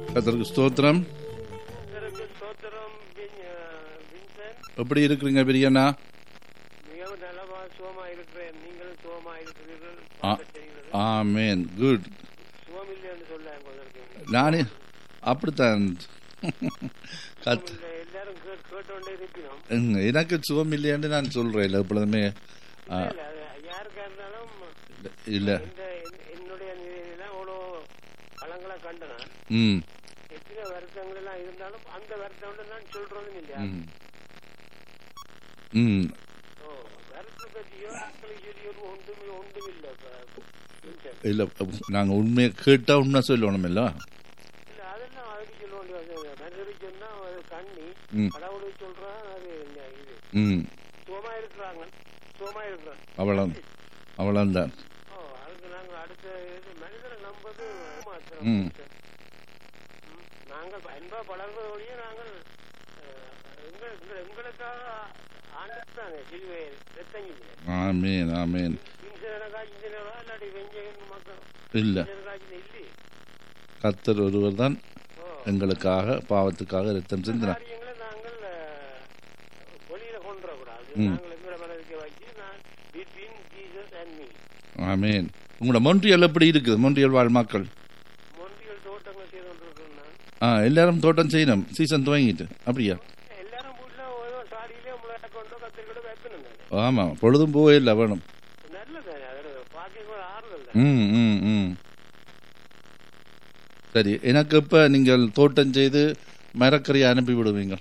கத்தருக்கு ஸ்தோத்திரம் கர்த்தருக்கு ஸ்தோத்திரம் வின்- அஹ், வின்சென்ட் எப்படி இருக்கிறீங்க பெரியண்ணா மிகவும் நலமா சுகமா இருக்கிறேன் நீங்களும் சுகமா இருக்கிறீர்கள் ஆ. தெரிகிறது. ஆமேன் குட் சுகம் இல்லைன்னு சொல்ல உங்களுக்கு நானே அப்படித்தான் கத் இல்ல, எல்லாரும் கேட்- கேட்டோண்டே இருப்பினோம் ம், எனக்கு சுகம் இல்லையான்னு நான் சொல்றேன் இல்லை எப்பொழுதுமே ஆ, இல்ல, அது யாருக்கா இருந்தாலும் இல்லை இந்த என்- என்னுடைய நிலையெல்லாம் அவ்வளோ பழங்களை கண்டனா ம் எத்தனை வருத்தங்கள் எல்லாம் இருந்தாலும் அந்த வருத்தம் நான் சொல்றதும் இல்லையா ம் ம் ஓ வருத்தம் பற்றியோ மக்களுக்கு சொல்லியோ ஒன்றுமே ஒன்றும் இல்லை வின்சென்ட் இல்லை நாங்கள் உண்மையை கேட்டால் உண்மை சொல்லணும் இல்லை இல்ல அதெல்லாம் அதுக்கு சொல்ல வேண்டியது மனிதருக்கு சொன்னா அது கண்ணி ம். கடவுளுக்கு சொல்றான் அது என்ன இது ம் சுகமா இருக்கிறாங்க சுகமா இருக்கிறாங்க அவ்வளோ அவ்வளோதான் ஓ அதுக்கு நாங்க அடுத்த இது மனிதரை நம்பது மாத்திரம் ம். ம். நாங்கள் அன்பா பழகுவது வழியே நாங்கள் அஹ், எங்கள் எங்கள்- எங்களுக்காக ஆண்டுக்கு தானே சிலுவை ரத்தங்கிலே ஆமேன் ஆமேன் இன்சனக்கா இன்ஜினியரா இல்லாட்டி வெஞ்சகன் மக்கள் இல்லை இன்ஜினியர் இல்லை கத்தர் ஒருவர் தான் ஓ எங்களுக்காக பாவத்துக்காக ரத்தம் சிந்தினார் காரியங்களை நாங்கள் அஹ், வெளியில கொண்டு வரக்கூடாது ம். நாங்கள் எங்களை மனதுக்கு வச்சு நான் between Jesus and me amen உங்களோட மொன்றியல் எப்படி இருக்குது மொன்றியல் வாழ் மக்கள் மொன்றியல் தோட்டங்கள் செய்து கொண்டிருக்கிறேன் நான் ஆ எல்லாரும் தோட்டம் செய்யணும் சீசன் துவங்கிட்டு அப்படியா எல்லாரும் வீட்டுல ஏதோ சாடியிலே முளை கொண்டோ கத்திரிக்கொண்டோ வைக்கணும் தானே ஆமாம் பொழுதும் போவே இல்லை வேணும் நல்லது அது பாக்கிக்கு ஒரு ஆறுதல் தான் ம் ம் ம் சரி எனக்கு இப்போ நீங்கள் தோட்டம் செய்து மரக்கறியை அனுப்பி விடுவீங்க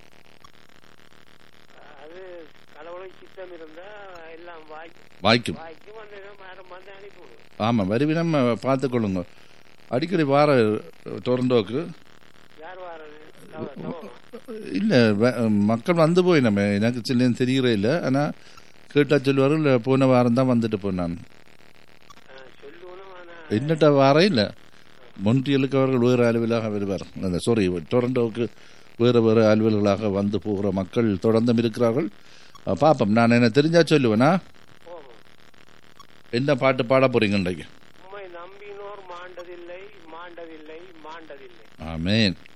அது கடவுளுக்கு சித்தம் இருந்தா எல்லாம் வாய்க்கு வாய்க்கும் வாய்க்கும் அந்த மரம் வந்து அனுப்பி விடுவோம் ஆமாம் வருவினம் பார்த்துக்கொள்ளுங்க அடிக்கடி வார டொரண்டோக்கு யார் வாரது தவ- தவமா? இல்லை மக்கள் வந்து போய் நம்ம எனக்கு சில்லேன்னு தெரிகிறே இல்லை ஆனால் கேட்டால் சொல்லுவார்கள் இல்லை போன வாரம் தான் வந்துட்டு போனான் ஆ, சொல்லுவோம் ஆனா என்னட்ட வாரம் இல்லை மொன்றியலுக்கு அவர்கள் வேறு அலுவலாக வருவார் அந்த சாரி டொரண்டோவுக்கு வேறு வேறு அலுவல்களாக வந்து போகிற மக்கள் தொடர்ந்தும் இருக்கிறார்கள் அஹ், பார்ப்போம் நான் என்ன தெரிஞ்சா சொல்லுவேனா போவோம் என்ன பாட்டு பாட போறீங்க இன்றைக்கு உம்மை நம்பினோர் மாண்டதில்லை மாண்டதில்லை மாண்டதில்லை ஆமேன்